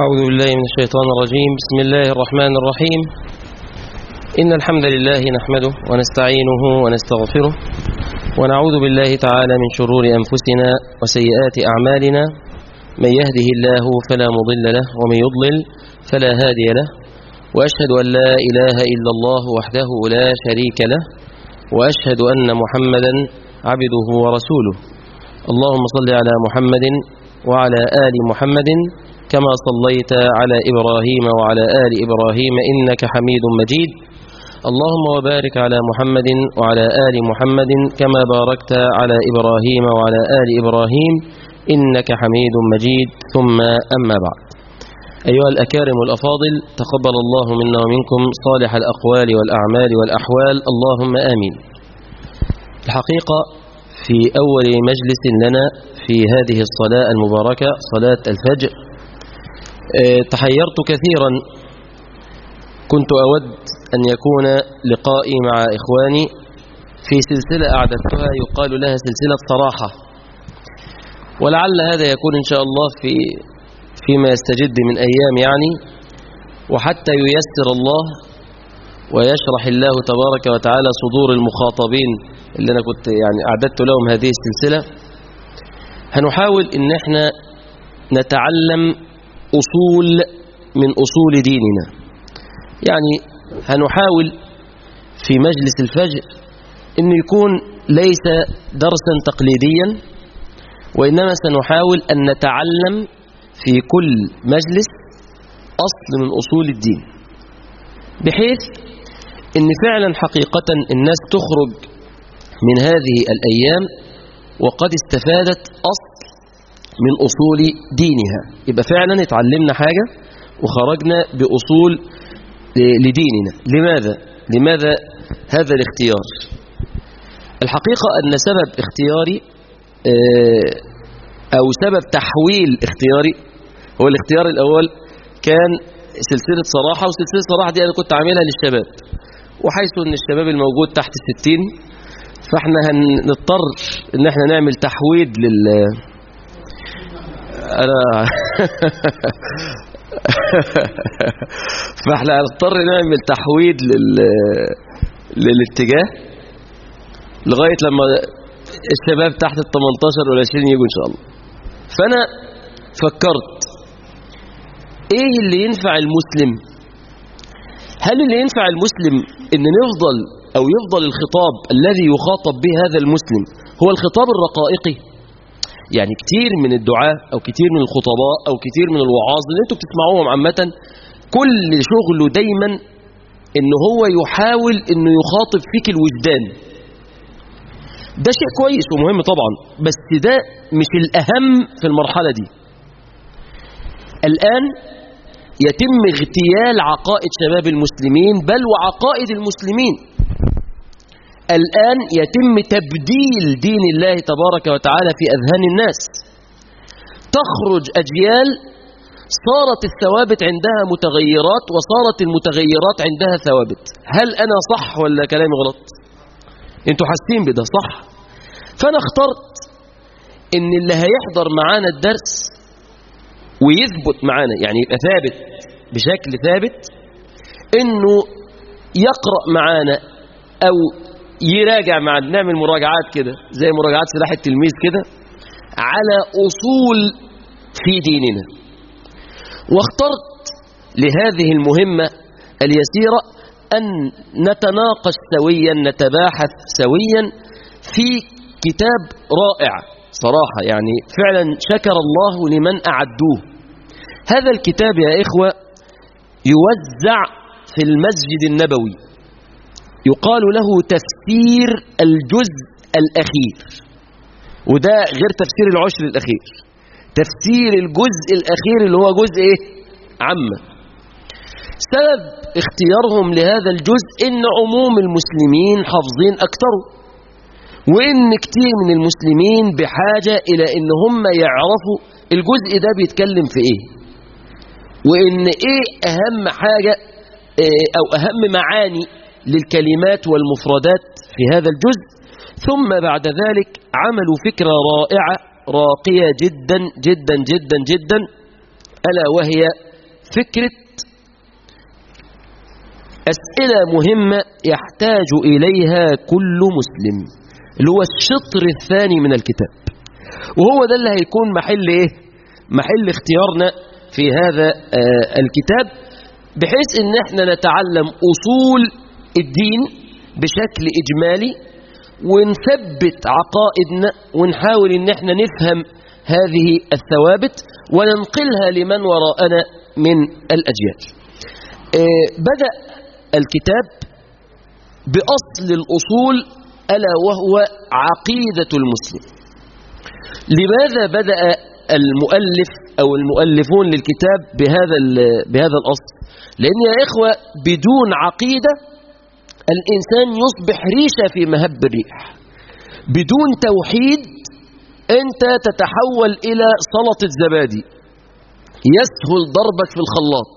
أعوذ بالله من الشيطان الرجيم بسم الله الرحمن الرحيم إن الحمد لله نحمده ونستعينه ونستغفره ونعوذ بالله تعالى من شرور أنفسنا وسيئات أعمالنا من يهده الله فلا مضل له ومن يضلل فلا هادي له وأشهد أن لا إله إلا الله وحده لا شريك له وأشهد أن محمدا عبده ورسوله اللهم صل على محمد وعلى آل محمد كما صليت على إبراهيم وعلى آل إبراهيم إنك حميد مجيد اللهم وبارك على محمد وعلى آل محمد كما باركت على إبراهيم وعلى آل إبراهيم إنك حميد مجيد ثم أما بعد أيها الأكارم الأفاضل تقبل الله منا ومنكم صالح الأقوال والأعمال والأحوال اللهم آمين الحقيقة في أول مجلس لنا في هذه الصلاة المباركة صلاة الفجر تحيرت كثيرا كنت أود أن يكون لقائي مع إخواني في سلسلة أعددتها يقال لها سلسلة صراحة ولعل هذا يكون إن شاء الله في فيما يستجد من أيام يعني وحتى ييسر الله ويشرح الله تبارك وتعالى صدور المخاطبين اللي أنا كنت يعني أعددت لهم هذه السلسلة هنحاول إن احنا نتعلم أصول من أصول ديننا يعني هنحاول في مجلس الفجر أن يكون ليس درسا تقليديا وإنما سنحاول أن نتعلم في كل مجلس أصل من أصول الدين بحيث أن فعلا حقيقة الناس تخرج من هذه الأيام وقد استفادت أصل من أصول دينها يبقى فعلا اتعلمنا حاجة وخرجنا بأصول لديننا لماذا؟ لماذا هذا الاختيار؟ الحقيقة أن سبب اختياري أو سبب تحويل اختياري هو الاختيار الأول كان سلسلة صراحة وسلسلة صراحة دي أنا كنت عاملها للشباب وحيث أن الشباب الموجود تحت الستين فاحنا هنضطر ان احنا نعمل تحويد لل انا فاحنا هنضطر نعمل تحويد لل للاتجاه لغايه لما الشباب تحت ال 18 وال 20 يجوا ان شاء الله فانا فكرت ايه اللي ينفع المسلم هل اللي ينفع المسلم ان نفضل أو يفضل الخطاب الذي يخاطب به هذا المسلم هو الخطاب الرقائقي يعني كتير من الدعاء أو كتير من الخطباء أو كتير من الوعاظ اللي انتوا بتسمعوهم عامة كل شغله دايما ان هو يحاول انه يخاطب فيك الوجدان ده شيء كويس ومهم طبعا بس ده مش الأهم في المرحلة دي الآن يتم اغتيال عقائد شباب المسلمين بل وعقائد المسلمين الآن يتم تبديل دين الله تبارك وتعالى في أذهان الناس تخرج أجيال صارت الثوابت عندها متغيرات وصارت المتغيرات عندها ثوابت هل أنا صح ولا كلامي غلط انتوا حاسين بده صح فأنا اخترت ان اللي هيحضر معانا الدرس ويثبت معانا يعني يبقى ثابت بشكل ثابت انه يقرأ معانا او يراجع معانا نعمل مراجعات كده زي مراجعات سلاح التلميذ كده على اصول في ديننا واخترت لهذه المهمة اليسيرة أن نتناقش سويا نتباحث سويا في كتاب رائع صراحة يعني فعلا شكر الله لمن أعدوه هذا الكتاب يا إخوة يوزع في المسجد النبوي يقال له تفسير الجزء الأخير وده غير تفسير العشر الأخير تفسير الجزء الأخير اللي هو جزء إيه؟ عامة سبب اختيارهم لهذا الجزء إن عموم المسلمين حافظين أكثره وإن كتير من المسلمين بحاجة إلى إن هم يعرفوا الجزء ده بيتكلم في إيه وإن إيه أهم حاجة إيه أو أهم معاني للكلمات والمفردات في هذا الجزء ثم بعد ذلك عملوا فكرة رائعة راقية جدا جدا جدا جدا ألا وهي فكرة أسئلة مهمة يحتاج إليها كل مسلم اللي هو الشطر الثاني من الكتاب وهو ده اللي هيكون محل إيه؟ محل اختيارنا في هذا آه الكتاب بحيث ان احنا نتعلم اصول الدين بشكل اجمالي ونثبت عقائدنا ونحاول ان احنا نفهم هذه الثوابت وننقلها لمن وراءنا من الاجيال آه بدأ الكتاب بأصل الأصول ألا وهو عقيدة المسلم لماذا بدأ المؤلف أو المؤلفون للكتاب بهذا بهذا الأصل لأن يا إخوة بدون عقيدة الإنسان يصبح ريشة في مهب الريح بدون توحيد أنت تتحول إلى سلطة زبادي يسهل ضربك في الخلاط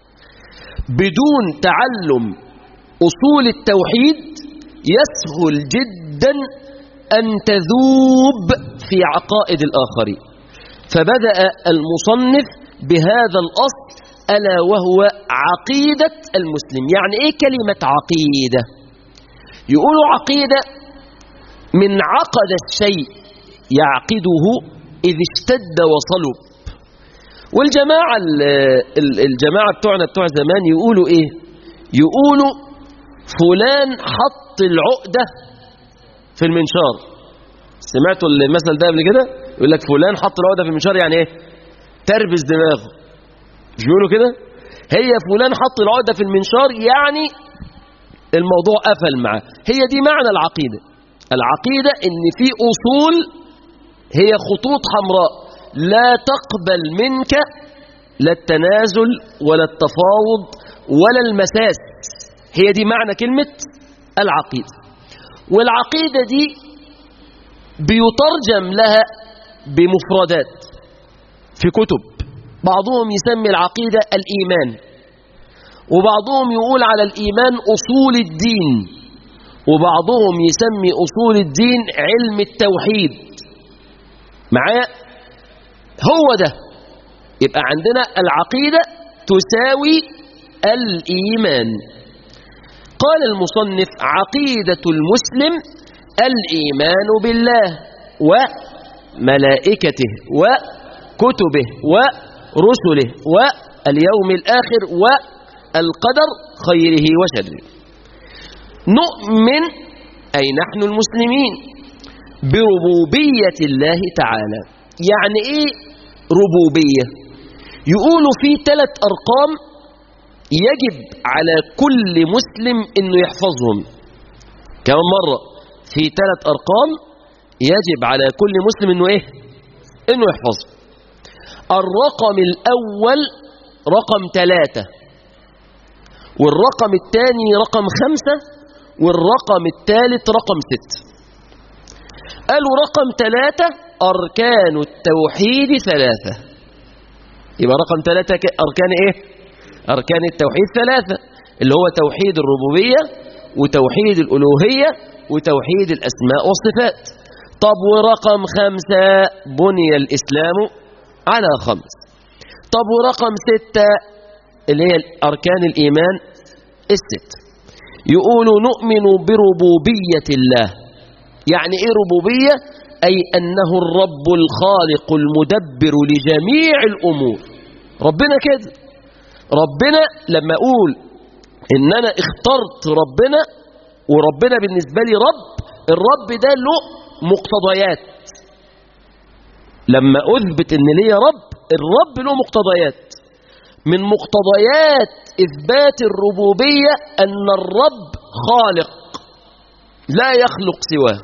بدون تعلم أصول التوحيد يسهل جدا أن تذوب في عقائد الآخرين فبدأ المصنف بهذا الأصل ألا وهو عقيدة المسلم يعني إيه كلمة عقيدة يقولوا عقيدة من عقد الشيء يعقده إذ اشتد وصلب والجماعة الجماعة بتوعنا بتوع زمان يقولوا إيه يقولوا فلان حط العقدة في المنشار سمعتوا المثل ده قبل كده يقول لك فلان حط العقدة في المنشار يعني ايه تربس دماغه مش بيقولوا كده هي فلان حط العقدة في المنشار يعني الموضوع قفل معاه هي دي معنى العقيدة العقيدة ان في اصول هي خطوط حمراء لا تقبل منك لا التنازل ولا التفاوض ولا المساس هي دي معنى كلمة العقيدة والعقيدة دي بيترجم لها بمفردات في كتب بعضهم يسمي العقيدة الإيمان وبعضهم يقول على الإيمان أصول الدين وبعضهم يسمي أصول الدين علم التوحيد معايا هو ده يبقى عندنا العقيدة تساوي الإيمان قال المصنف عقيدة المسلم الإيمان بالله وملائكته وكتبه ورسله واليوم الآخر والقدر خيره وشره نؤمن أي نحن المسلمين بربوبية الله تعالى يعني إيه ربوبية يقولوا في ثلاث أرقام يجب على كل مسلم انه يحفظهم كمان مرة في ثلاث ارقام يجب على كل مسلم انه ايه انه يحفظهم الرقم الاول رقم ثلاثة والرقم الثاني رقم خمسة والرقم الثالث رقم ستة قالوا رقم ثلاثة أركان التوحيد ثلاثة يبقى رقم ثلاثة أركان إيه أركان التوحيد ثلاثة اللي هو توحيد الربوبية وتوحيد الألوهية وتوحيد الأسماء والصفات طب ورقم خمسة بني الإسلام على خمس طب ورقم ستة اللي هي أركان الإيمان الست يقولوا نؤمن بربوبية الله يعني إيه ربوبية أي أنه الرب الخالق المدبر لجميع الأمور ربنا كده ربنا لما أقول إن أنا اخترت ربنا وربنا بالنسبة لي رب الرب ده له مقتضيات لما أثبت إن لي رب الرب له مقتضيات من مقتضيات إثبات الربوبية أن الرب خالق لا يخلق سواه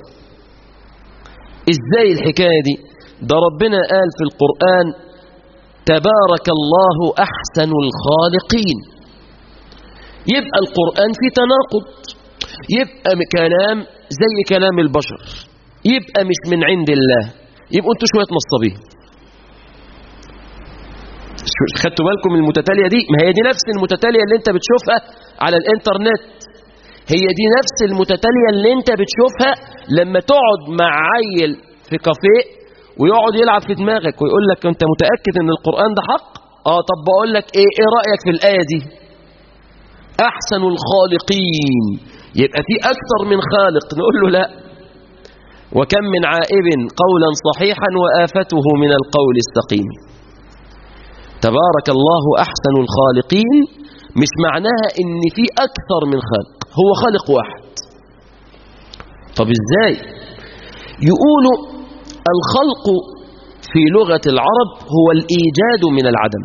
إزاي الحكاية دي ده ربنا قال في القرآن تبارك الله أحسن الخالقين يبقى القرآن في تناقض يبقى كلام زي كلام البشر يبقى مش من عند الله يبقوا انتوا شوية نصابين خدتوا بالكم من المتتالية دي ما هي دي نفس المتتالية اللي انت بتشوفها على الانترنت هي دي نفس المتتالية اللي انت بتشوفها لما تقعد مع عيل في كافيه ويقعد يلعب في دماغك ويقول لك انت متأكد ان القرآن ده حق اه طب بقول لك ايه ايه رايك في الايه دي احسن الخالقين يبقى في اكثر من خالق نقول له لا وكم من عائب قولا صحيحا وآفته من القول السقيم تبارك الله أحسن الخالقين مش معناها ان في أكثر من خالق هو خالق واحد طب ازاي يقولوا الخلق في لغة العرب هو الإيجاد من العدم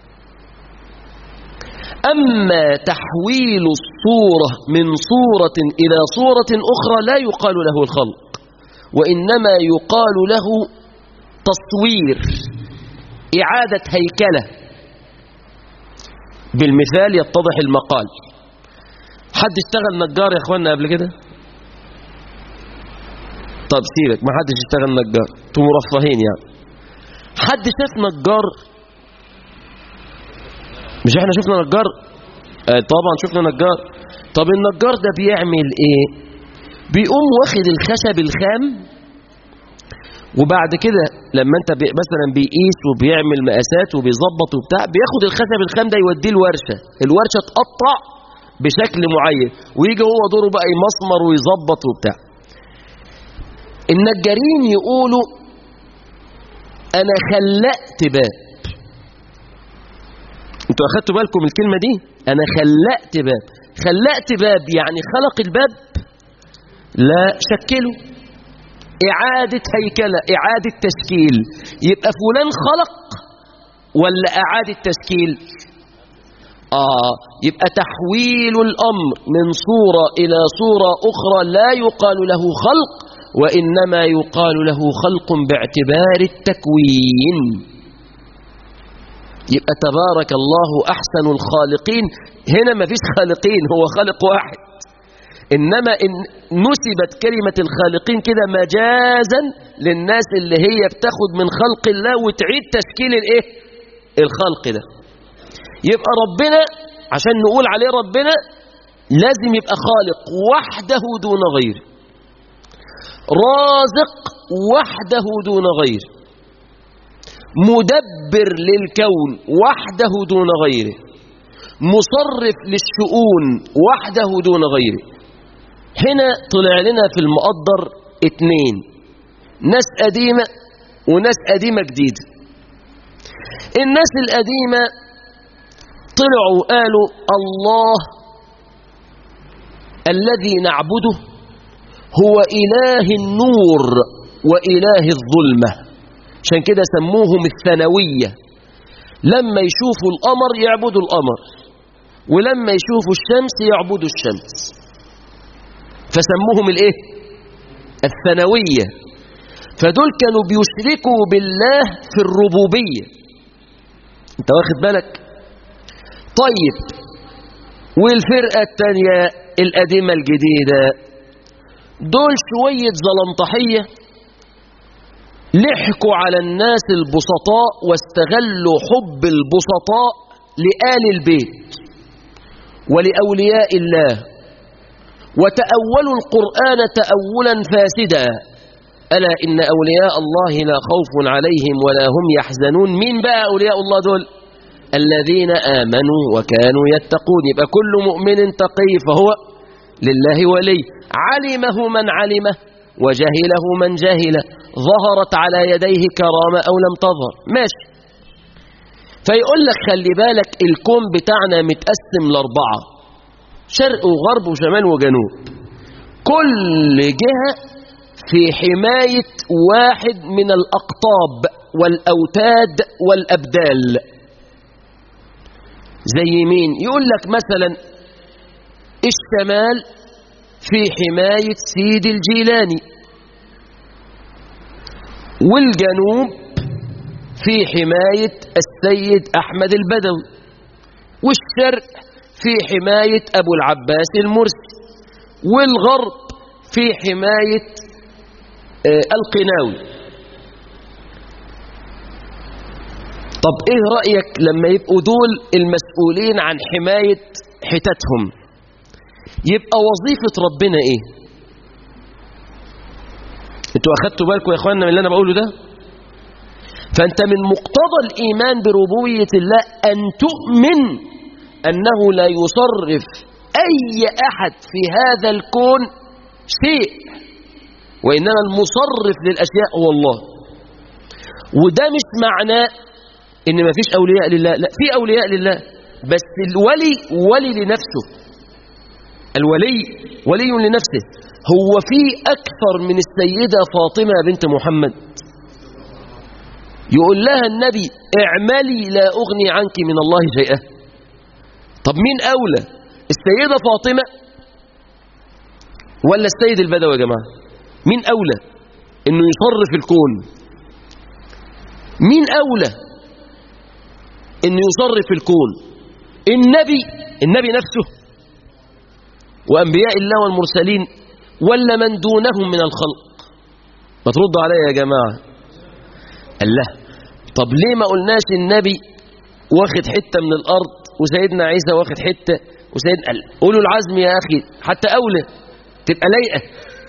أما تحويل الصورة من صورة إلى صورة أخرى لا يقال له الخلق وإنما يقال له تصوير إعادة هيكلة بالمثال يتضح المقال حد اشتغل نجار يا اخوانا قبل كده طب سيبك ما حدش اشتغل نجار انتوا مرفهين يعني حد شاف نجار مش احنا شفنا نجار آه طبعا شفنا نجار طب النجار ده بيعمل ايه بيقوم واخد الخشب الخام وبعد كده لما انت بي مثلا بيقيس وبيعمل مقاسات وبيظبط وبتاع بياخد الخشب الخام ده يوديه الورشه الورشه تقطع بشكل معين ويجي هو دوره بقى يمسمر ويظبط وبتاع النجارين يقولوا انا خلقت باب انتوا اخدتوا بالكم الكلمه دي انا خلقت باب خلقت باب يعني خلق الباب لا شكله إعادة هيكلة إعادة تشكيل يبقى فلان خلق ولا إعادة تشكيل آه يبقى تحويل الأمر من صورة إلى صورة أخرى لا يقال له خلق وإنما يقال له خلق باعتبار التكوين يبقى تبارك الله أحسن الخالقين هنا ما فيش خالقين هو خالق واحد إنما إن نسبت كلمة الخالقين كده مجازا للناس اللي هي بتاخد من خلق الله وتعيد تشكيل الايه الخلق ده يبقى ربنا عشان نقول عليه ربنا لازم يبقى خالق وحده دون غيره رازق وحده دون غيره مدبر للكون وحده دون غيره مصرف للشؤون وحده دون غيره هنا طلع لنا في المقدر اتنين ناس قديمة وناس قديمة جديدة الناس القديمة طلعوا قالوا الله الذي نعبده هو إله النور وإله الظلمة عشان كده سموهم الثانوية لما يشوفوا القمر يعبدوا القمر ولما يشوفوا الشمس يعبدوا الشمس فسموهم الايه الثانوية فدول كانوا بيشركوا بالله في الربوبية انت واخد بالك طيب والفرقة التانية القديمة الجديدة دول شوية زلنطحية لحقوا على الناس البسطاء واستغلوا حب البسطاء لآل البيت ولأولياء الله وتأولوا القرآن تأولا فاسدا ألا إن أولياء الله لا خوف عليهم ولا هم يحزنون مين بقى أولياء الله دول الذين آمنوا وكانوا يتقون يبقى كل مؤمن تقي فهو لله ولي علمه من علمه وجهله من جهله ظهرت على يديه كرامة أو لم تظهر ماشي فيقول لك خلي بالك الكون بتاعنا متقسم لأربعة شرق وغرب وشمال وجنوب كل جهة في حماية واحد من الأقطاب والأوتاد والأبدال زي مين يقول لك مثلا الشمال في حماية سيد الجيلاني والجنوب في حماية السيد أحمد البدوي والشرق في حماية أبو العباس المرسي والغرب في حماية آه القناوي طب ايه رأيك لما يبقوا دول المسؤولين عن حماية حتتهم يبقى وظيفة ربنا ايه انتوا اخدتوا بالكم يا اخواننا من اللي انا بقوله ده فأنت من مقتضى الإيمان بربوبية الله أن تؤمن أنه لا يصرف أي أحد في هذا الكون شيء وإنما المصرف للأشياء هو الله وده مش معناه إن ما فيش أولياء لله لا في أولياء لله بس الولي ولي لنفسه الولي ولي لنفسه هو في أكثر من السيدة فاطمة بنت محمد يقول لها النبي اعملي لا أغني عنك من الله شيئا طب مين أولى السيدة فاطمة ولا السيد البدوي يا جماعة مين أولى إنه يصرف الكون مين أولى إنه يصرف الكون النبي النبي نفسه وأنبياء الله والمرسلين ولا من دونهم من الخلق ما تردوا عليا يا جماعة الله طب ليه ما قلناش النبي واخد حتة من الأرض وسيدنا عيسى واخد حتة وسيدنا قال قولوا العزم يا أخي حتى أولى تبقى لايقة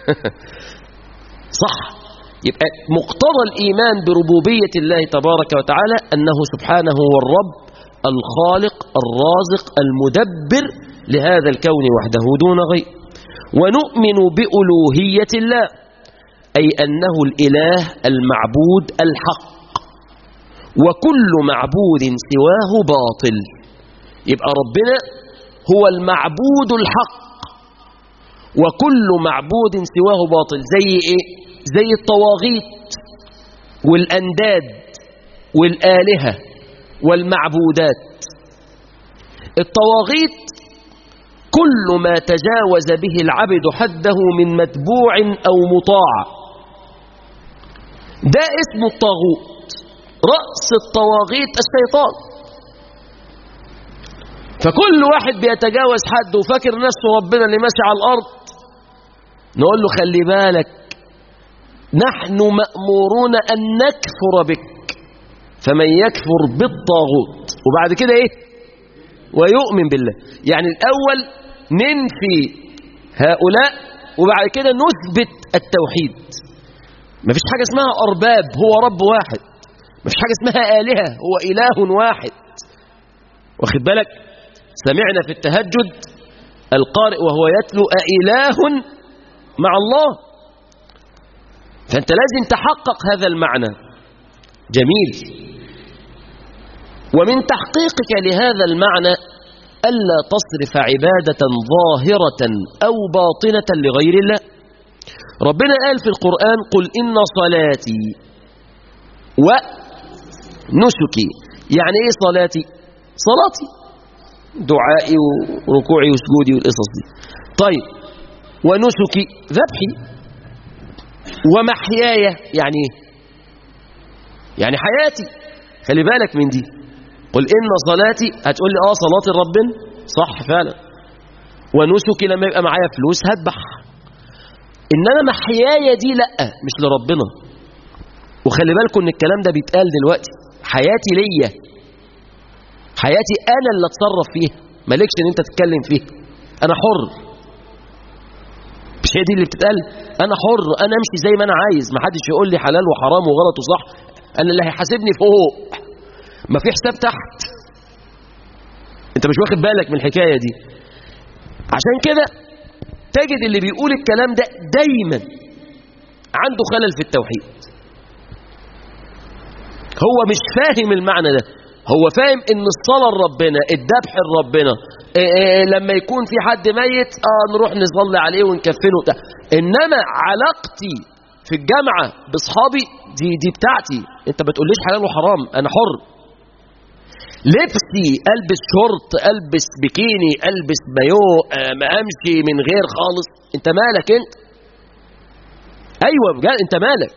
صح يبقى مقتضى الإيمان بربوبية الله تبارك وتعالى أنه سبحانه هو الرب الخالق الرازق المدبر لهذا الكون وحده دون غير ونؤمن بألوهية الله أي أنه الإله المعبود الحق وكل معبود سواه باطل يبقى ربنا هو المعبود الحق وكل معبود سواه باطل زي ايه زي الطواغيت والأنداد والآلهة والمعبودات الطواغيت كل ما تجاوز به العبد حده من متبوع أو مطاع ده اسم الطاغوت رأس الطواغيت الشيطان فكل واحد بيتجاوز حد وفاكر نفسه ربنا اللي ماشي على الأرض نقول له خلي بالك نحن مأمورون أن نكفر بك فمن يكفر بالطاغوت وبعد كده ايه ويؤمن بالله يعني الأول ننفي هؤلاء وبعد كده نثبت التوحيد مفيش حاجة اسمها أرباب هو رب واحد مفيش حاجة اسمها آلهة هو إله واحد واخد بالك سمعنا في التهجد القارئ وهو يتلو أإله مع الله فأنت لازم تحقق هذا المعنى جميل ومن تحقيقك لهذا المعنى ألا تصرف عبادة ظاهرة أو باطنة لغير الله ربنا قال في القرآن قل إن صلاتي ونسكي يعني إيه صلاتي صلاتي دعائي وركوعي وسجودي والقصص دي طيب ونسكي ذبحي ومحياي يعني ايه يعني حياتي خلي بالك من دي قل إن صلاتي هتقول لي آه صلاتي لربنا صح فعلا ونسكي لما يبقى معايا فلوس هذبح إنما محياي دي لأ مش لربنا وخلي بالكم إن الكلام ده بيتقال دلوقتي حياتي ليا حياتي أنا اللي أتصرف فيها مالكش إن أنت تتكلم فيها أنا حر مش هي دي اللي بتتقال أنا حر أنا أمشي زي ما أنا عايز ما حدش يقول لي حلال وحرام وغلط وصح أنا اللي هيحاسبني فوق ما في حساب تحت أنت مش واخد بالك من الحكاية دي عشان كده تجد اللي بيقول الكلام ده دايما عنده خلل في التوحيد هو مش فاهم المعنى ده هو فاهم ان الصلاة لربنا الذبح لربنا إيه إيه لما يكون في حد ميت اه نروح نصلي عليه ونكفنه ده انما علاقتي في الجامعة باصحابي دي دي بتاعتي انت ما تقوليش حلال وحرام انا حر لبسي البس شورت البس بكيني البس مايو آه ما امشي من غير خالص انت مالك انت ايوه بجد انت مالك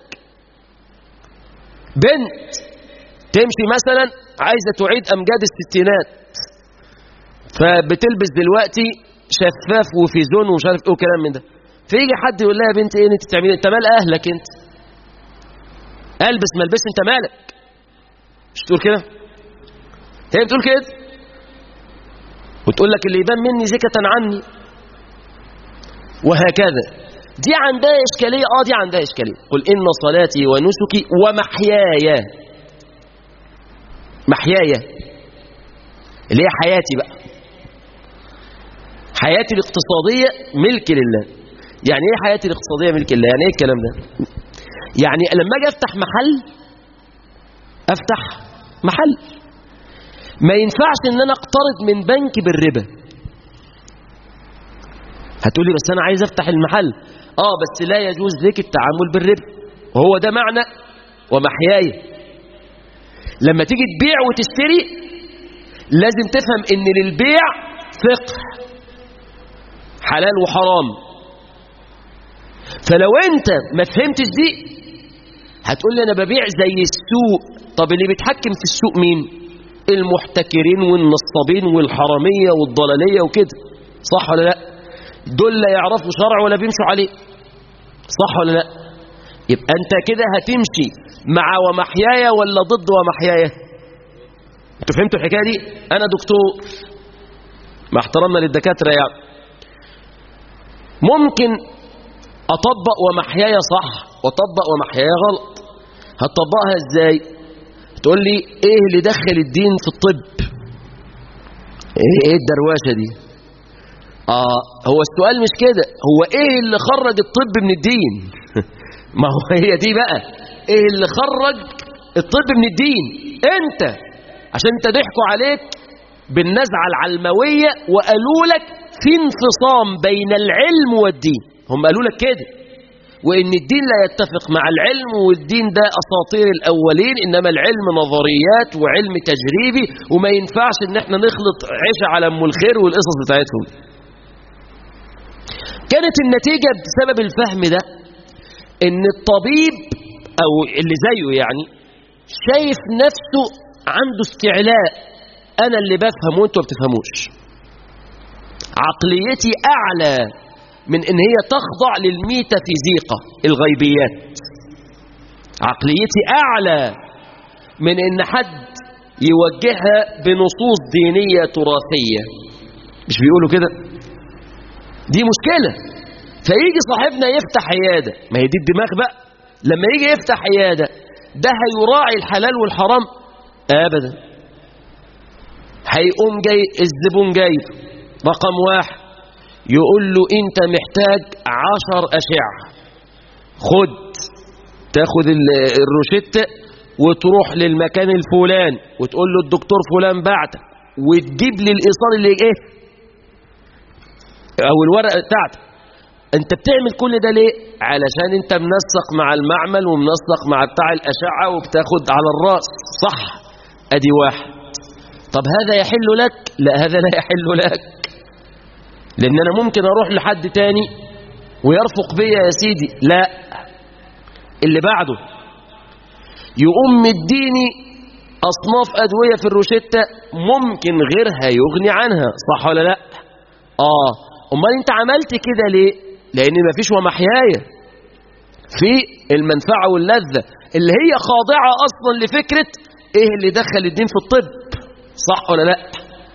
بنت تمشي مثلا عايزه تعيد امجاد الستينات فبتلبس دلوقتي شفاف وفيزون ومش عارف ايه وكلام من ده فيجي حد يقول لها يا بنت ايه انت بتعملي انت مال اهلك انت البس ما البس انت مالك مش تقول كده هي بتقول كده وتقول لك اللي يبان مني زكة عني وهكذا دي عندها إشكالية آه دي عندها إشكالية قل إن صلاتي ونسكي ومحياي محياي اللي هي حياتي بقى حياتي الاقتصادية ملك لله يعني ايه حياتي الاقتصادية ملك لله يعني ايه الكلام ده يعني لما اجي افتح محل افتح محل ما ينفعش ان انا اقترض من بنك بالربا هتقولي بس انا عايز افتح المحل اه بس لا يجوز لك التعامل بالربا وهو ده معنى ومحياي لما تيجي تبيع وتشتري لازم تفهم ان للبيع فقه حلال وحرام فلو انت ما فهمتش دي هتقول لي انا ببيع زي السوق طب اللي بيتحكم في السوق مين المحتكرين والنصابين والحرامية والضلالية وكده صح ولا لا دول لا يعرفوا شرع ولا بيمشوا عليه صح ولا لا يبقى انت كده هتمشي مع ومحياي ولا ضد ومحياي انتوا فهمتوا الحكايه دي انا دكتور مع احترامنا للدكاتره يعني ممكن اطبق ومحياي صح واطبق ومحياي غلط هتطبقها ازاي تقول لي ايه اللي دخل الدين في الطب ايه الدروشه دي اه هو السؤال مش كده هو ايه اللي خرج الطب من الدين ما هو هي دي بقى ايه اللي خرج الطب من الدين انت عشان انت ضحكوا عليك بالنزعه العلمويه وقالوا لك في انفصام بين العلم والدين هم قالوا لك كده وان الدين لا يتفق مع العلم والدين ده اساطير الاولين انما العلم نظريات وعلم تجريبي وما ينفعش ان احنا نخلط عيش على ام الخير والقصص بتاعتهم كانت النتيجه بسبب الفهم ده ان الطبيب او اللي زيه يعني شايف نفسه عنده استعلاء انا اللي بفهم وانتوا ما بتفهموش عقليتي اعلى من ان هي تخضع للميتافيزيقا الغيبيات عقليتي اعلى من ان حد يوجهها بنصوص دينية تراثية مش بيقولوا كده دي مشكلة فيجي صاحبنا يفتح عيادة ما هي دي الدماغ بقى لما يجي يفتح عيادة ده هيراعي الحلال والحرام ابدا هيقوم جاي الزبون جاي رقم واحد يقول له انت محتاج عشر اشعة خد تاخد الروشتة وتروح للمكان الفلان وتقول له الدكتور فلان بعتك وتجيب لي الايصال اللي ايه او الورقة بتاعتك انت بتعمل كل ده ليه علشان انت منسق مع المعمل ومنسق مع بتاع الاشعة وبتاخد على الراس صح ادي واحد طب هذا يحل لك لا هذا لا يحل لك لان انا ممكن اروح لحد تاني ويرفق بيا يا سيدي لا اللي بعده يقوم مديني اصناف ادويه في الروشته ممكن غيرها يغني عنها صح ولا لا اه امال انت عملت كده ليه لان مفيش ومحيايه في المنفعه واللذه اللي هي خاضعه اصلا لفكره ايه اللي دخل الدين في الطب صح ولا لا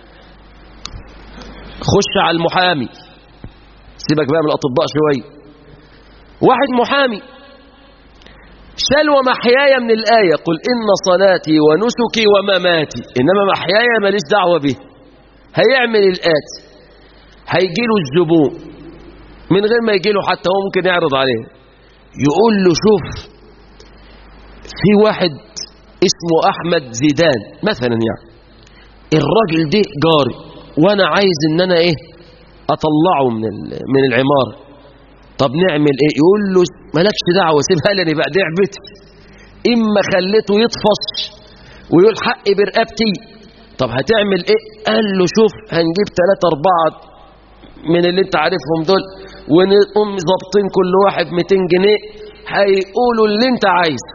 خش على المحامي سيبك بقى من الاطباء شويه واحد محامي شال ومحياي من الآية قل إن صلاتي ونسكي ومماتي إنما محياي ماليش دعوة به هيعمل الآتي هيجيله الزبون من غير ما يجيله حتى هو ممكن يعرض عليه يقول له شوف في واحد اسمه أحمد زيدان مثلا يعني الراجل ده جاري وأنا عايز إن أنا إيه أطلعه من من العمارة طب نعمل ايه يقول له مالكش دعوه سيبها لي بقى دي عبتي اما خليته يطفش ويقول حقي برقبتي طب هتعمل ايه قال له شوف هنجيب ثلاثة أربعة من اللي انت عارفهم دول ونقوم ظابطين كل واحد 200 جنيه هيقولوا اللي انت عايزه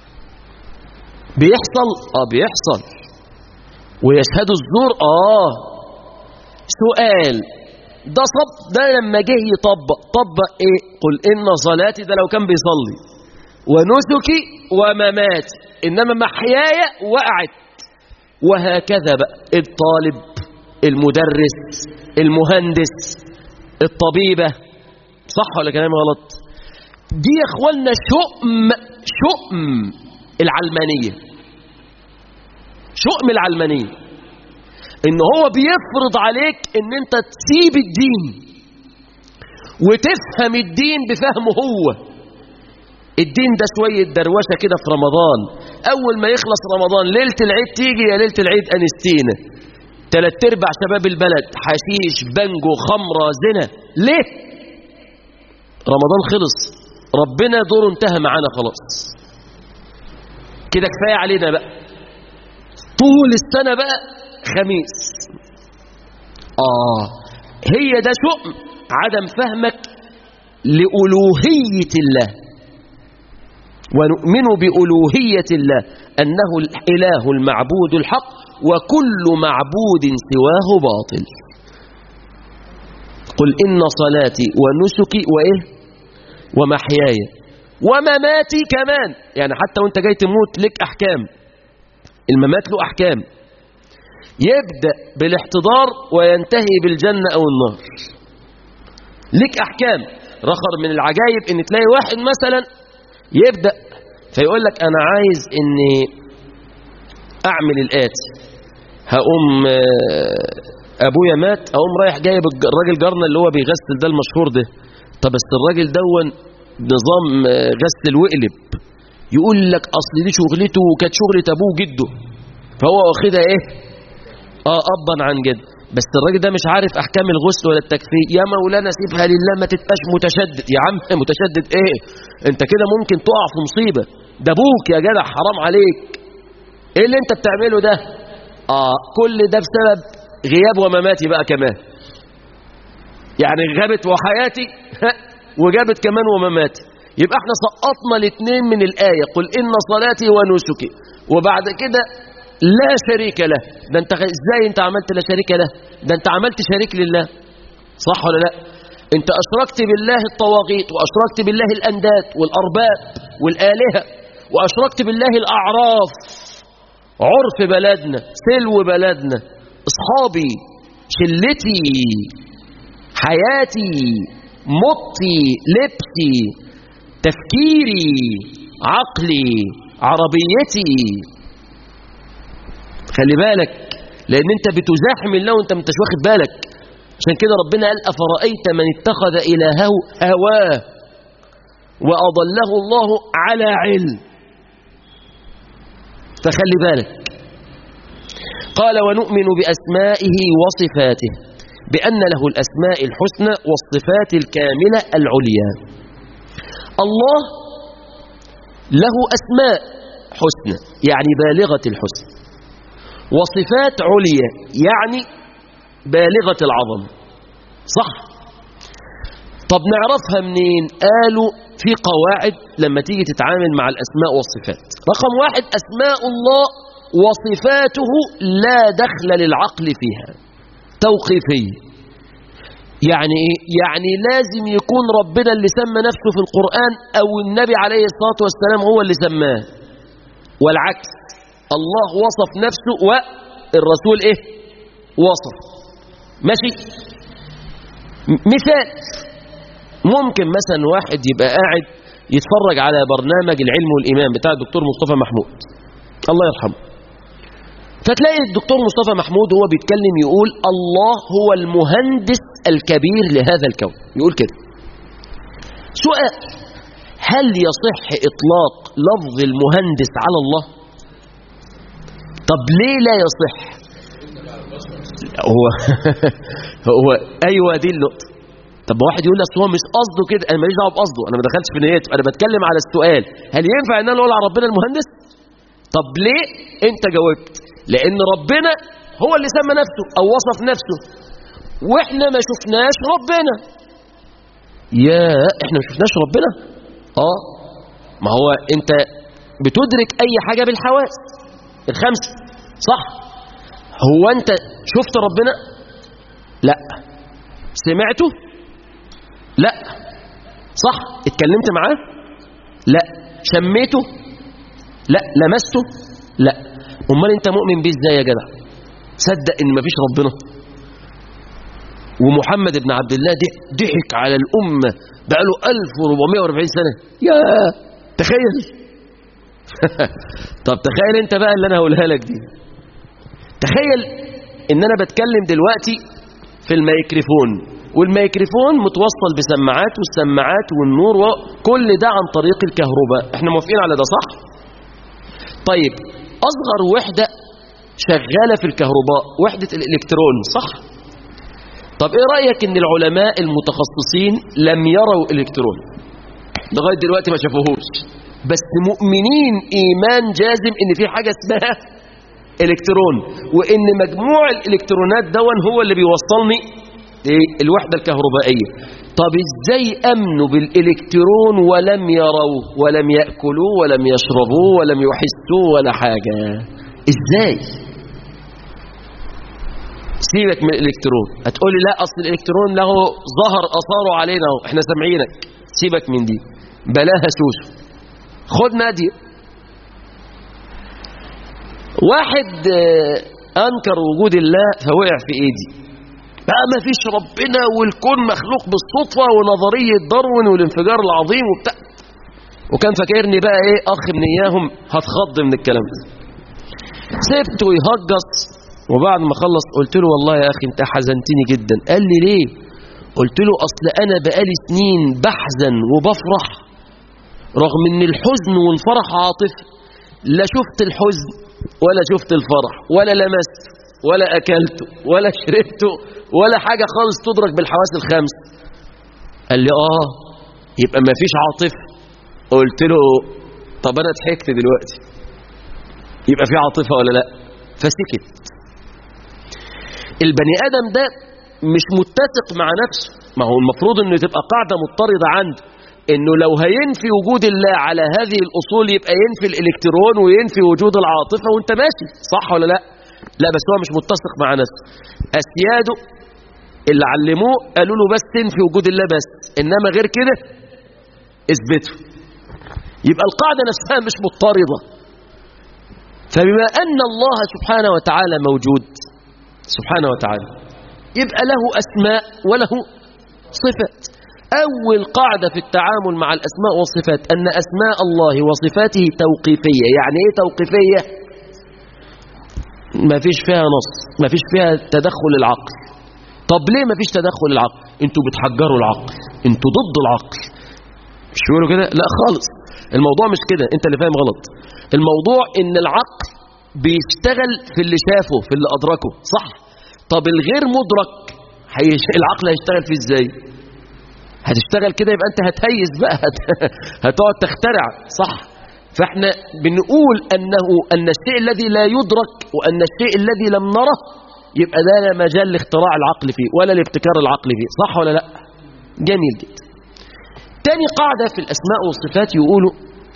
بيحصل اه بيحصل ويشهدوا الزور اه سؤال ده صب ده لما جه يطبق طبق ايه قل ان صلاتي ده لو كان بيصلي ونسكي ومماتي انما محياي وقعت وهكذا بقى الطالب المدرس المهندس الطبيبة صح ولا كلام غلط دي يا اخوانا شؤم شؤم العلمانية شؤم العلمانية ان هو بيفرض عليك ان انت تسيب الدين وتفهم الدين بفهمه هو الدين ده شوية دروشة كده في رمضان أول ما يخلص رمضان ليلة العيد تيجي يا ليلة العيد أنستينا تلات ارباع شباب البلد حشيش بنجو خمرة زنا ليه رمضان خلص ربنا دوره انتهى معانا خلاص كده كفاية علينا بقى طول السنة بقى خميس آه هي ده شؤم عدم فهمك لألوهية الله ونؤمن بألوهية الله أنه الإله المعبود الحق وكل معبود سواه باطل قل إن صلاتي ونسكي وإيه ومحياي ومماتي كمان يعني حتى وانت جاي تموت لك أحكام الممات له أحكام يبدأ بالاحتضار وينتهي بالجنة أو النار لك أحكام رخر من العجائب ان تلاقي واحد مثلا يبدأ فيقول لك أنا عايز إني أعمل الآتي هقوم أبويا مات أقوم رايح جايب الراجل جارنا اللي هو بيغسل ده المشهور ده طب بس الراجل دون نظام غسل وقلب يقول لك أصل دي شغلته وكانت شغلة أبوه جده فهو واخدها إيه آه أبا عن جد بس الراجل ده مش عارف أحكام الغسل ولا التكفير يا مولانا سيبها لله ما تبقاش متشدد يا عم متشدد إيه انت كده ممكن تقع في مصيبة ده ابوك يا جدع حرام عليك ايه اللي انت بتعمله ده اه كل ده بسبب غياب ومماتي بقى كمان يعني غابت وحياتي وجابت كمان ومماتي يبقى احنا سقطنا الاثنين من الآية قل إن صلاتي ونسكي وبعد كده لا شريك له ده انت ازاي انت عملت لا شريك له ده انت عملت شريك لله صح ولا لا انت اشركت بالله الطواغيت واشركت بالله الانداد والارباب والالهه واشركت بالله الاعراف عرف بلدنا سلو بلدنا اصحابي شلتي حياتي مطي لبسي تفكيري عقلي عربيتي خلي بالك لان انت بتزاحم الله وانت ما انتش واخد بالك عشان كده ربنا قال أفرأيت من اتخذ إلهه هواه وأضله الله على علم فخلي بالك قال ونؤمن بأسمائه وصفاته بأن له الأسماء الحسنى والصفات الكاملة العليا الله له أسماء حسنى يعني بالغة الحسن وصفات عليا يعني بالغة العظمة صح طب نعرفها منين قالوا في قواعد لما تيجي تتعامل مع الأسماء والصفات رقم واحد أسماء الله وصفاته لا دخل للعقل فيها توقيفي يعني ايه يعني لازم يكون ربنا اللي سمى نفسه في القرآن او النبي عليه الصلاة والسلام هو اللي سماه والعكس الله وصف نفسه والرسول ايه وصف ماشي مثال ممكن مثلا واحد يبقى قاعد يتفرج على برنامج العلم والإيمان بتاع الدكتور مصطفى محمود الله يرحمه فتلاقي الدكتور مصطفى محمود هو بيتكلم يقول الله هو المهندس الكبير لهذا الكون يقول كده سؤال هل يصح إطلاق لفظ المهندس على الله طب ليه لا يصح هو هو ايوه دي النقطه طب واحد يقول لك هو مش قصده كده انا ماليش دعوه بقصده انا ما دخلتش في نيته انا بتكلم على السؤال هل ينفع ان انا اقول على ربنا المهندس طب ليه انت جاوبت لان ربنا هو اللي سمى نفسه او وصف نفسه واحنا ما شفناش ربنا يا احنا ما شفناش ربنا اه ما هو انت بتدرك اي حاجه بالحواس الخمسه صح هو انت شفت ربنا لا سمعته لا صح اتكلمت معاه لا شميته لا لمسته لا امال انت مؤمن بيه ازاي يا جدع صدق ان مفيش ربنا ومحمد بن عبد الله ضحك على الامه بقاله 1440 سنه يا تخيل طب تخيل انت بقى اللي انا هقولها لك دي تخيل ان انا بتكلم دلوقتي في الميكروفون والميكروفون متوصل بسماعات والسماعات والنور وكل ده عن طريق الكهرباء احنا موافقين على ده صح طيب اصغر وحدة شغالة في الكهرباء وحدة الالكترون صح طب ايه رأيك ان العلماء المتخصصين لم يروا الكترون لغاية دلوقتي ما شافوهوش بس مؤمنين ايمان جازم ان في حاجة اسمها الكترون وان مجموع الالكترونات دون هو اللي بيوصلني الوحدة الكهربائية طب ازاي امنوا بالالكترون ولم يروه ولم يأكلوه ولم يشربوه ولم يحسوه ولا حاجة ازاي سيبك من الالكترون هتقولي لا اصل الالكترون له ظهر اثاره علينا اهو احنا سامعينك سيبك من دي بلاها سوسو خد نادية واحد انكر وجود الله فوقع في ايدي بقى ما فيش ربنا والكون مخلوق بالصدفة ونظرية داروين والانفجار العظيم وبتاع وكان فاكرني بقى ايه اخ من اياهم هتخض من الكلام ده سبته يهجص وبعد ما خلص قلت له والله يا اخي انت حزنتني جدا قال لي ليه قلت له اصل انا بقالي سنين بحزن وبفرح رغم ان الحزن والفرح عاطفي لا شفت الحزن ولا شفت الفرح ولا لمست ولا اكلته ولا شربته ولا حاجة خالص تدرك بالحواس الخمس قال لي اه يبقى ما فيش عاطفة قلت له طب انا ضحكت دلوقتي يبقى في عاطفة ولا لا فسكت البني ادم ده مش متسق مع نفسه ما هو المفروض انه تبقى قاعدة مضطردة عنده انه لو هينفي وجود الله على هذه الاصول يبقى ينفي الالكترون وينفي وجود العاطفة وانت ماشي صح ولا لا لا بس هو مش متسق مع نفسه اسياده اللي علموه قالوا له بس تنفي وجود الله بس انما غير كده اثبته يبقى القاعدة نفسها مش مضطردة فبما ان الله سبحانه وتعالى موجود سبحانه وتعالى يبقى له اسماء وله صفات اول قاعدة في التعامل مع الاسماء والصفات ان اسماء الله وصفاته توقيفية يعني ايه توقيفية ما فيش فيها نص ما فيش فيها تدخل العقل طب ليه ما فيش تدخل العقل انتوا بتحجروا العقل انتوا ضد العقل مش بيقولوا كده لا خالص الموضوع مش كده انت اللي فاهم غلط الموضوع ان العقل بيشتغل في اللي شافه في اللي ادركه صح طب الغير مدرك هيش... العقل هيشتغل فيه ازاي هتشتغل كده يبقى انت هتهيز بقى هت... هتقعد تخترع صح فاحنا بنقول انه ان الشيء الذي لا يدرك وان الشيء الذي لم نره يبقى ده لا مجال لاختراع العقل فيه ولا لابتكار العقل فيه صح ولا لا جميل جدا تاني قاعدة في الأسماء والصفات يقولوا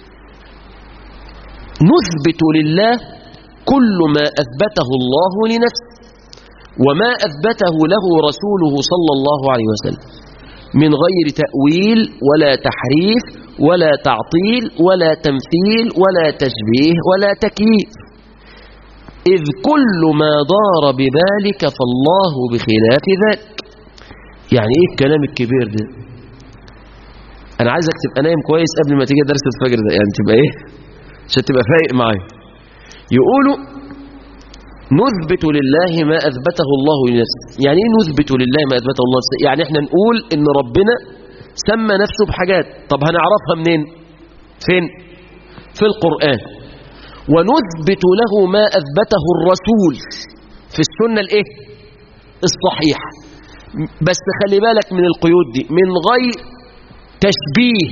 نثبت لله كل ما أثبته الله لنفسه وما أثبته له رسوله صلى الله عليه وسلم من غير تأويل ولا تحريف ولا تعطيل ولا تمثيل ولا تشبيه ولا تكييف إذ كل ما دار بذلك فالله بخلاف ذلك يعني إيه الكلام الكبير ده أنا عايزك تبقى نايم كويس قبل ما تيجي درس الفجر ده يعني تبقى إيه عشان تبقى فايق معايا يقولوا نثبت لله ما أثبته الله لنفسه يعني إيه نثبت لله ما أثبته الله لنفسه يعني إحنا نقول إن ربنا سمى نفسه بحاجات طب هنعرفها منين فين في القرآن ونثبت له ما أثبته الرسول في السنة الإيه الصحيحة بس خلي بالك من القيود دي من غير تشبيه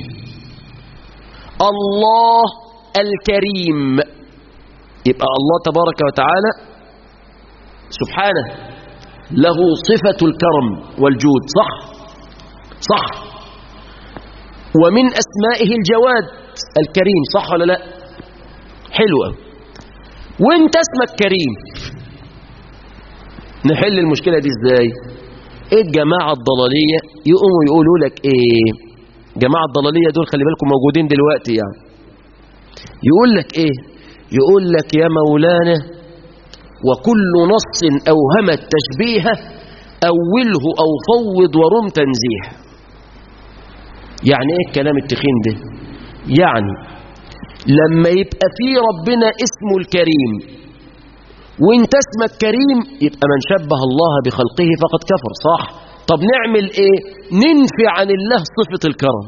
الله الكريم يبقى الله تبارك وتعالى سبحانه له صفة الكرم والجود صح صح ومن أسمائه الجواد الكريم صح ولا لا حلوة وانت اسمك كريم نحل المشكلة دي ازاي ايه الجماعة الضلالية يقوموا يقولوا لك ايه جماعة الضلالية دول خلي بالكم موجودين دلوقتي يعني يقول لك ايه يقول لك يا مولانا وكل نص اوهم التشبيه اوله او فوض ورم تنزيه يعني ايه الكلام التخين ده يعني لما يبقى في ربنا اسمه الكريم وانت اسمك كريم يبقى من شبه الله بخلقه فقد كفر صح طب نعمل ايه ننفي عن الله صفة الكرم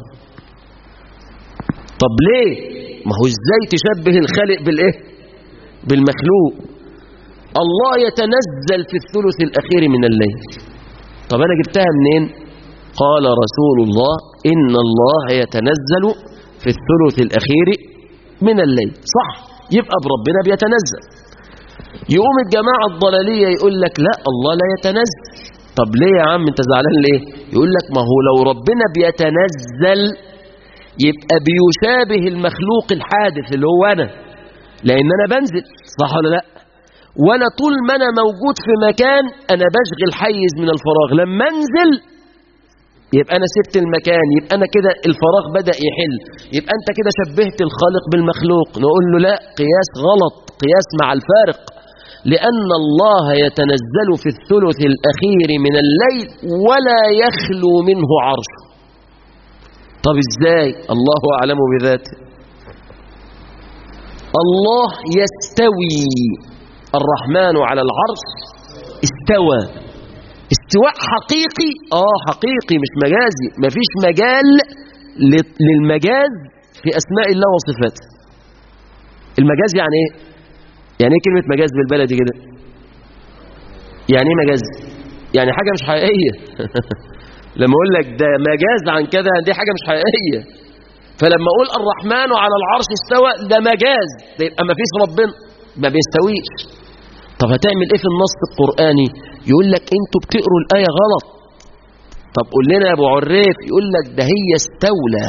طب ليه ما هو ازاي تشبه الخالق بالايه بالمخلوق الله يتنزل في الثلث الاخير من الليل طب انا جبتها منين قال رسول الله ان الله يتنزل في الثلث الاخير من الليل صح يبقى بربنا بيتنزل يقوم الجماعة الضلالية يقول لك لا الله لا يتنزل طب ليه يا عم انت زعلان ليه يقول لك ما هو لو ربنا بيتنزل يبقى بيشابه المخلوق الحادث اللي هو انا لان انا بنزل صح ولا لا وانا طول ما انا موجود في مكان انا بشغل حيز من الفراغ لما انزل يبقى انا سبت المكان يبقى انا كده الفراغ بدأ يحل يبقى انت كده شبهت الخالق بالمخلوق نقول له لا قياس غلط قياس مع الفارق لأن الله يتنزل في الثلث الأخير من الليل ولا يخلو منه عرش طب ازاي الله أعلم بذاته الله يستوي الرحمن على العرش استوى استواء حقيقي اه حقيقي مش مجازي مفيش مجال للمجاز في أسماء الله وصفاته المجاز يعني ايه يعني ايه كلمة مجاز بالبلدي كده يعني ايه مجاز يعني حاجة مش حقيقية لما اقول لك ده مجاز عن كذا دي حاجة مش حقيقية فلما اقول الرحمن على العرش استوى ده مجاز ده يبقى ما فيش ربنا ما بيستويش طب هتعمل ايه في النص القرآني يقول لك انتوا بتقروا الآية غلط طب قول لنا يا ابو عريف يقول لك ده هي استولى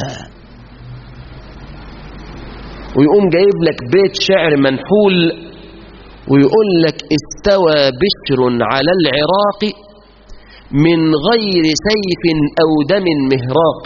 ويقوم جايب لك بيت شعر منحول ويقول لك استوى بشر على العراق من غير سيف أو دم مهراق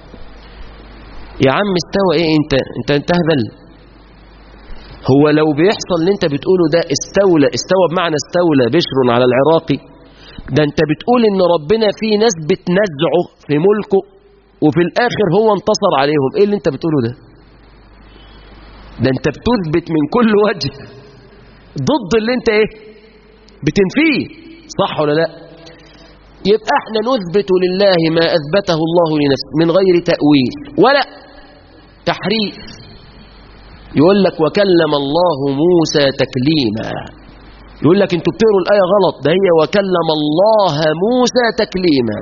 يا عم استوى ايه انت انت انتهبل هو لو بيحصل اللي انت بتقوله ده استولى استوى بمعنى استولى بشر على العراقي ده انت بتقول ان ربنا في ناس بتنزعه في ملكه وفي الاخر هو انتصر عليهم ايه اللي انت بتقوله ده ده انت بتثبت من كل وجه ضد اللي انت ايه بتنفيه صح ولا لا يبقى احنا نثبت لله ما اثبته الله لنفسه من غير تأويل ولا تحريف يقول لك وكلم الله موسى تكليما يقول لك انتوا بتقروا الآية غلط ده هي وكلم الله موسى تكليما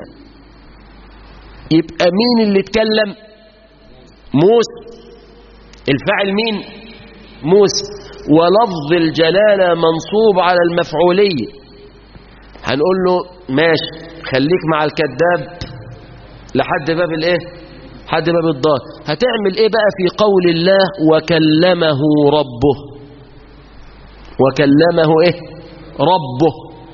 يبقى مين اللي اتكلم موسى الفاعل مين موسى ولفظ الجلالة منصوب على المفعولية هنقول له ماشي خليك مع الكذاب لحد باب الايه حد باب الضاد هتعمل ايه بقى في قول الله وكلمه ربه وكلمه ايه ربه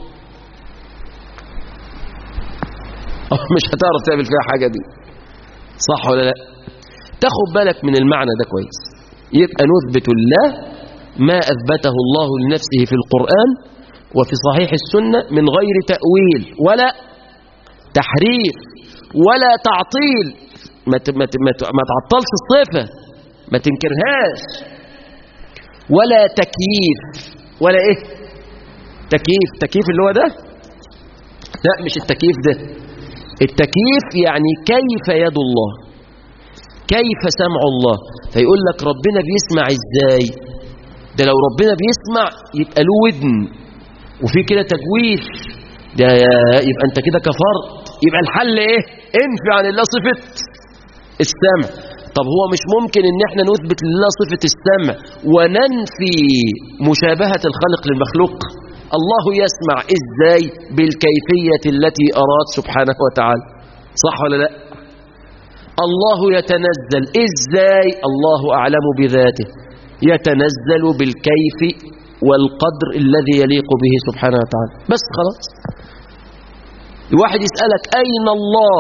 مش هتعرف تعمل فيها حاجة دي صح ولا لا تاخد بالك من المعنى ده كويس يبقى نثبت الله ما أثبته الله لنفسه في القرآن وفي صحيح السنة من غير تأويل ولا تحريف ولا تعطيل ما ما ما تعطلش الصفة ما تنكرهاش ولا تكييف ولا ايه تكييف تكييف اللي هو ده لا مش التكييف ده التكييف يعني كيف يد الله كيف سمع الله فيقول لك ربنا بيسمع ازاي ده لو ربنا بيسمع يبقى له ودن وفي كده تجويف ده يبقى انت كده كفرت يبقى الحل ايه انفي عن الله صفة السمع طب هو مش ممكن ان احنا نثبت لله صفة السمع وننفي مشابهة الخلق للمخلوق الله يسمع ازاي بالكيفية التي اراد سبحانه وتعالى صح ولا لا الله يتنزل ازاي الله اعلم بذاته يتنزل بالكيف والقدر الذي يليق به سبحانه وتعالى بس خلاص الواحد يسألك أين الله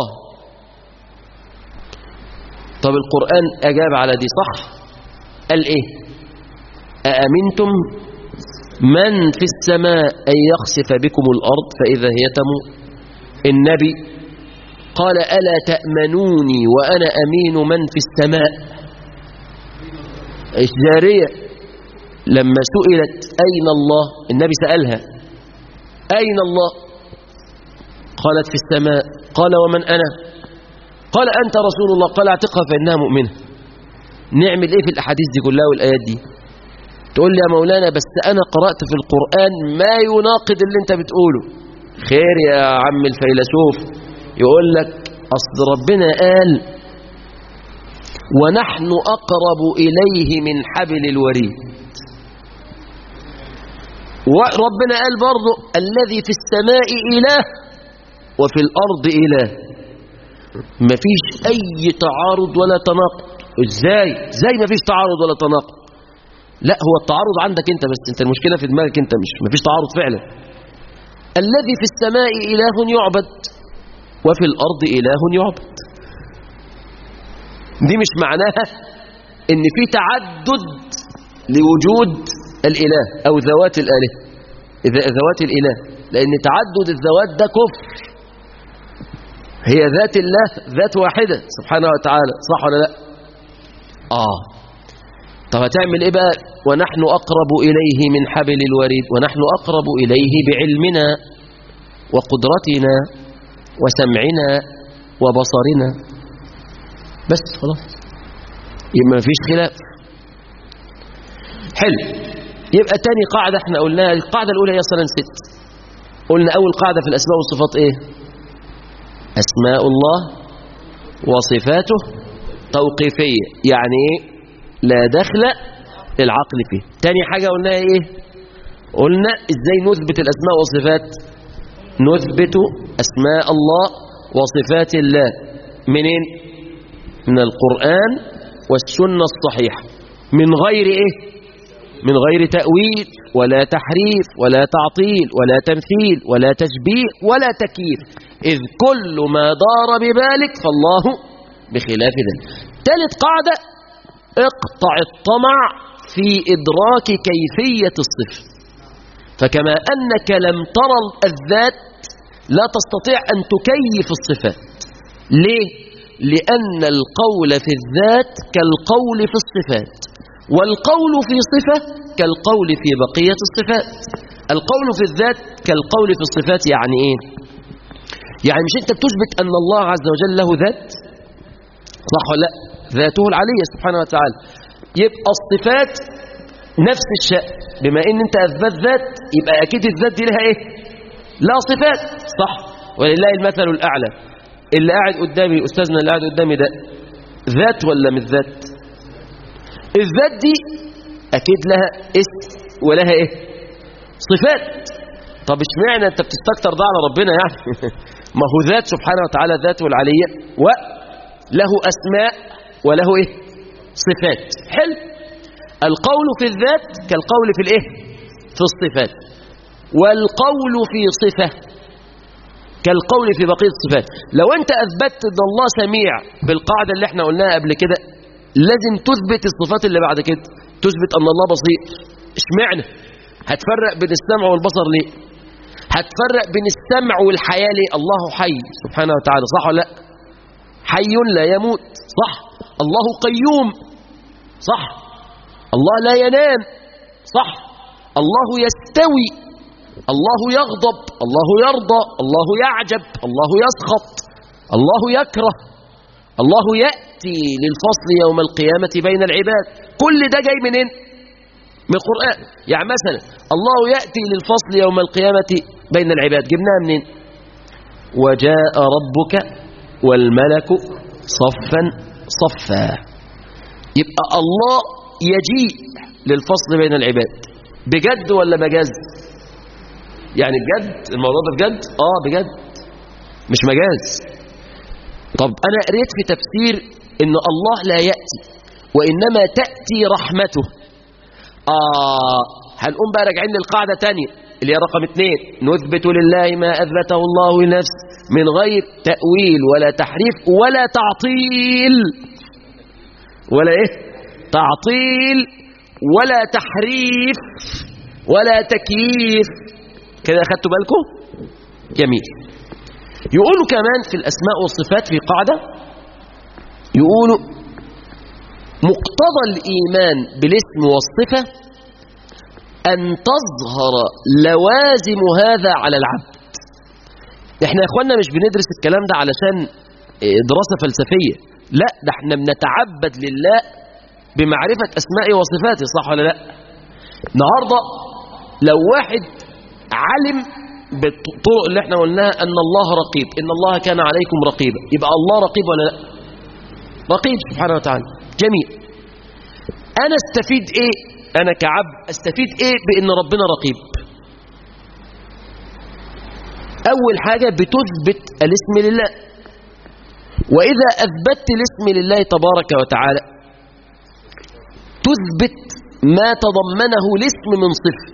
طب القرآن أجاب على دي صح قال إيه أأمنتم من في السماء أن يخسف بكم الأرض فإذا هي تموت النبي قال ألا تأمنوني وأنا أمين من في السماء جارية لما سئلت أين الله النبي سألها أين الله قالت في السماء قال ومن أنا قال أنت رسول الله قال اعتقها فإنها مؤمنة نعمل إيه في الأحاديث دي كلها والآيات دي تقول لي يا مولانا بس أنا قرأت في القرآن ما يناقض اللي أنت بتقوله خير يا عم الفيلسوف يقول لك أصل ربنا قال ونحن أقرب إليه من حبل الوريد وربنا قال برضه الذي في السماء إله وفي الأرض إله مفيش أي تعارض ولا تناقض إزاي إزاي مفيش تعارض ولا تناقض لا هو التعارض عندك أنت بس أنت المشكلة في دماغك أنت مش مفيش تعارض فعلا الذي في السماء إله يعبد وفي الأرض إله يعبد دي مش معناها ان في تعدد لوجود الإله أو ذوات الآلهة ذوات الإله لأن تعدد الذوات ده كفر هي ذات الله ذات واحدة سبحانه وتعالى صح ولا لا آه طب هتعمل إيه بقى ونحن أقرب إليه من حبل الوريد ونحن أقرب إليه بعلمنا وقدرتنا وسمعنا وبصرنا بس خلاص يبقى مفيش خلاف حلو يبقى تاني قاعدة احنا قلناها القاعدة الأولى هي صلاة ست قلنا أول قاعدة في الأسماء والصفات إيه أسماء الله وصفاته توقيفية يعني إيه لا دخل للعقل فيه تاني حاجة قلناها إيه قلنا إزاي نثبت الأسماء والصفات نثبت أسماء الله وصفات الله منين من القرآن والسنة الصحيحة من غير إيه من غير تأويل ولا تحريف ولا تعطيل ولا تمثيل ولا تشبيه ولا تكييف إذ كل ما دار ببالك فالله بخلاف ذلك ثالث قاعدة اقطع الطمع في إدراك كيفية الصفة فكما أنك لم ترى الذات لا تستطيع أن تكيف الصفات ليه؟ لأن القول في الذات كالقول في الصفات والقول في صفة كالقول في بقية الصفات القول في الذات كالقول في الصفات يعني إيه؟ يعني مش أنت بتثبت أن الله عز وجل له ذات صح ولا لا ذاته العلية سبحانه وتعالى يبقى الصفات نفس الشأن بما ان انت اثبت ذات يبقى اكيد الذات دي لها ايه لا صفات صح ولله المثل الاعلى اللي قاعد قدامي استاذنا اللي قاعد قدامي ده ذات ولا مش ذات الذات دي اكيد لها اسم ولها ايه صفات طب اشمعنى انت بتستكتر ده على ربنا يعني ما هو ذات سبحانه وتعالى ذاته العلية وله اسماء وله ايه صفات حلو القول في الذات كالقول في الايه في الصفات والقول في صفة كالقول في بقية الصفات لو انت اثبتت ان الله سميع بالقاعدة اللي احنا قلناها قبل كده لازم تثبت الصفات اللي بعد كده تثبت ان الله بصير اشمعنى هتفرق بين السمع والبصر ليه هتفرق بين السمع والحياة ليه الله حي سبحانه وتعالى صح ولا لا حي لا يموت صح الله قيوم صح الله لا ينام صح الله يستوي الله يغضب الله يرضى الله يعجب الله يسخط الله يكره الله يأتي للفصل يوم القيامة بين العباد كل ده جاي منين من القرآن يعني مثلا الله يأتي للفصل يوم القيامة بين العباد جبناها منين وجاء ربك والملك صفا صفا يبقى الله يجيء للفصل بين العباد بجد ولا مجاز يعني بجد الموضوع ده بجد اه بجد مش مجاز طب انا قريت في تفسير ان الله لا يأتي وانما تأتي رحمته اه هنقوم بقى راجعين للقاعدة تانية اللي هي رقم اثنين نثبت لله ما أثبته الله لنفسه من غير تأويل ولا تحريف ولا تعطيل ولا ايه تعطيل ولا تحريف ولا تكييف كده أخدتوا بالكم جميل يقولوا كمان في الأسماء والصفات في قاعدة يقولوا مقتضى الإيمان بالاسم والصفة أن تظهر لوازم هذا على العبد احنا يا اخوانا مش بندرس الكلام ده علشان دراسة فلسفية لا ده احنا بنتعبد لله بمعرفة أسمائه وصفاته صح ولا لا النهاردة لو واحد علم بالطرق اللي احنا قلناها أن الله رقيب إن الله كان عليكم رقيبا يبقى الله رقيب ولا لا رقيب سبحانه وتعالى جميل أنا استفيد إيه أنا كعبد استفيد إيه بأن ربنا رقيب أول حاجة بتثبت الاسم لله وإذا أثبتت الاسم لله تبارك وتعالى تثبت ما تضمنه الاسم من صفة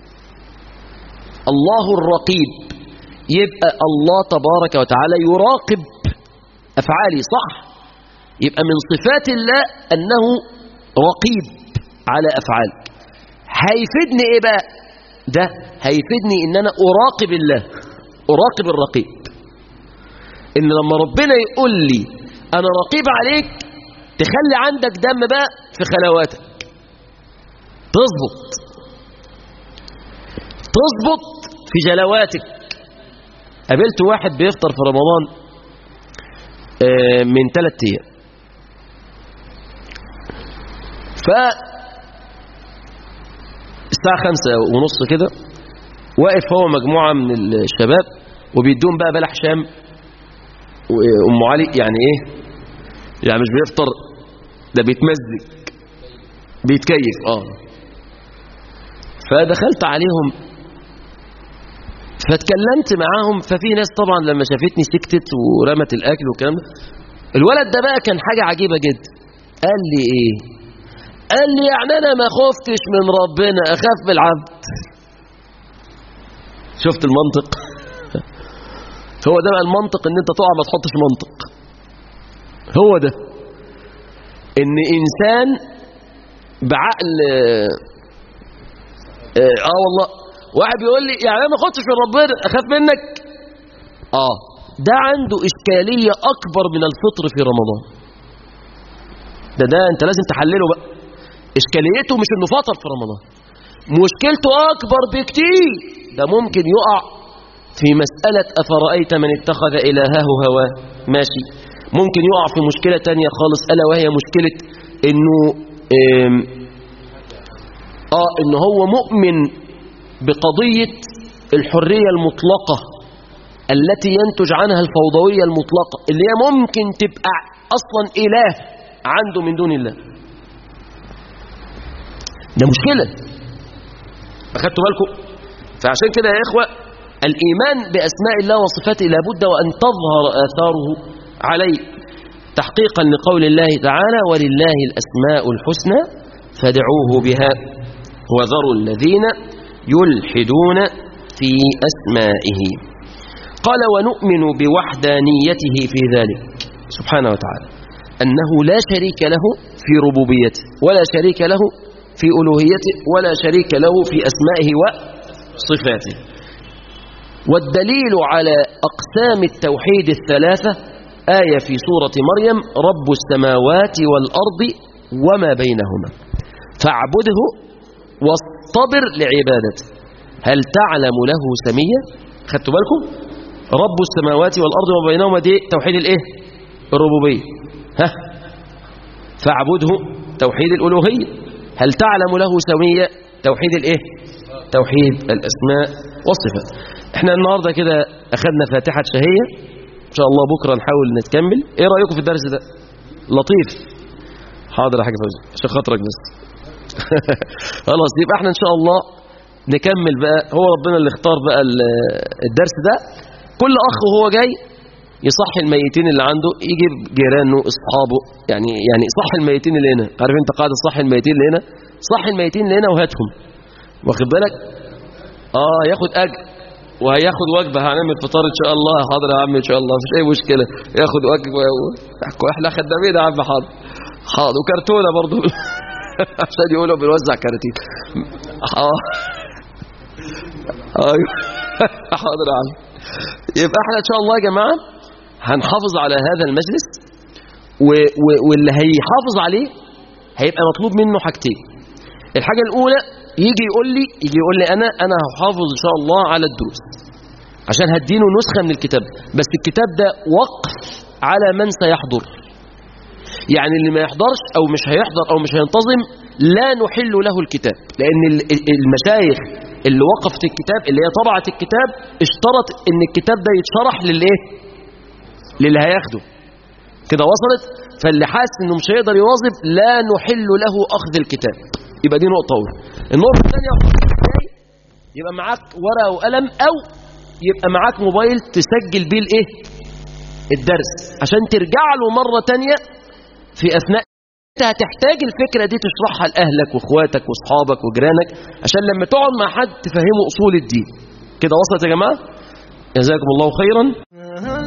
الله الرقيب يبقى الله تبارك وتعالى يراقب أفعالي صح يبقى من صفات الله أنه رقيب على أفعالك هيفيدني إيه بقى ده هيفيدني إن أنا أراقب الله أراقب الرقيب إن لما ربنا يقول لي أنا رقيب عليك تخلي عندك دم بقى في خلواتك تظبط تظبط في جلواتك قابلت واحد بيفطر في رمضان من ثلاث ايام ف الساعة خمسة ونص كده واقف هو مجموعة من الشباب وبيدون بقى بلح شام وأم علي يعني ايه يعني مش بيفطر ده بيتمزج بيتكيف اه فدخلت عليهم فاتكلمت معاهم ففي ناس طبعا لما شافتني سكتت ورمت الاكل والكلام ده الولد ده بقى كان حاجة عجيبة جدا قال لي ايه قال لي يعني انا ما خفتش من ربنا اخاف من العبد شفت المنطق هو ده بقى المنطق ان انت تقع ما تحطش منطق هو ده ان انسان بعقل اه, آه والله واحد بيقول لي يعني انا ما خدتش من ربنا اخاف منك اه ده عنده اشكاليه اكبر من الفطر في رمضان ده ده انت لازم تحلله بقى اشكاليته مش انه فطر في رمضان مشكلته اكبر بكتير ده ممكن يقع في مسألة أفرأيت من اتخذ إلهه هواه ماشي ممكن يقع في مشكلة تانية خالص ألا وهي مشكلة إنه آه إنه هو مؤمن بقضية الحرية المطلقة التي ينتج عنها الفوضوية المطلقة اللي هي ممكن تبقى أصلا إله عنده من دون الله ده مشكلة أخدتوا بالكم فعشان كده يا إخوة الإيمان بأسماء الله وصفاته لابد وأن تظهر آثاره عليه تحقيقا لقول الله تعالى ولله الأسماء الحسنى فادعوه بها وذروا الذين يلحدون في أسمائه قال ونؤمن بوحدانيته في ذلك سبحانه وتعالى أنه لا شريك له في ربوبيته ولا شريك له في ألوهيته ولا شريك له في أسمائه وصفاته والدليل على أقسام التوحيد الثلاثة آية في سورة مريم رب السماوات والأرض وما بينهما فاعبده واصطبر لعبادته هل تعلم له سمية خدتوا بالكم رب السماوات والأرض وما بينهما دي توحيد الايه الربوبية ها فاعبده توحيد الألوهية هل تعلم له سمية توحيد الايه توحيد الأسماء والصفات احنا النهاردة كده أخذنا فاتحة شهية إن شاء الله بكرة نحاول نتكمل ايه رأيكم في الدرس ده لطيف حاضر يا حاجة فوزي عشان خاطرك بس خلاص يبقى احنا ان شاء الله نكمل بقى هو ربنا اللي اختار بقى الدرس ده كل اخ وهو جاي يصحي الميتين اللي عنده يجيب جيرانه اصحابه يعني يعني صح الميتين اللي هنا عارف انت قاعد صحي الميتين اللي هنا صحي الميتين اللي هنا وهاتهم واخد بالك اه ياخد اجر وهياخد وجبه هنعمل فطار ان شاء الله حاضر يا عم ان شاء الله مفيش اي مشكله ياخد وجبه واحنا خدامين يا عم حاضر حاضر وكرتونه برضه عشان يقولوا بنوزع كراتين اه ايوه حاضر يا عم يبقى احنا ان شاء الله يا جماعه هنحافظ على هذا المجلس و... و... واللي هيحافظ عليه هيبقى مطلوب منه حاجتين الحاجه الاولى يجي يقول لي يجي يقول لي انا انا هحافظ ان شاء الله على الدروس عشان هديله نسخه من الكتاب بس الكتاب ده وقف على من سيحضر يعني اللي ما يحضرش او مش هيحضر او مش هينتظم لا نحل له الكتاب لان ال- ال- المشايخ اللي وقفت الكتاب اللي هي طبعت الكتاب اشترط ان الكتاب ده يتشرح للايه للي هياخده كده وصلت فاللي حاسس انه مش هيقدر يواظب لا نحل له اخذ الكتاب يبقى دي نقطه اولى النقطه الثانيه ازاي يبقى معاك ورقه وقلم او يبقى معاك موبايل تسجل بيه الايه الدرس عشان ترجع له مره تانية في اثناء انت هتحتاج الفكره دي تشرحها لاهلك واخواتك واصحابك وجيرانك عشان لما تقعد مع حد تفهمه اصول الدين كده وصلت يا جماعه جزاكم الله خيرا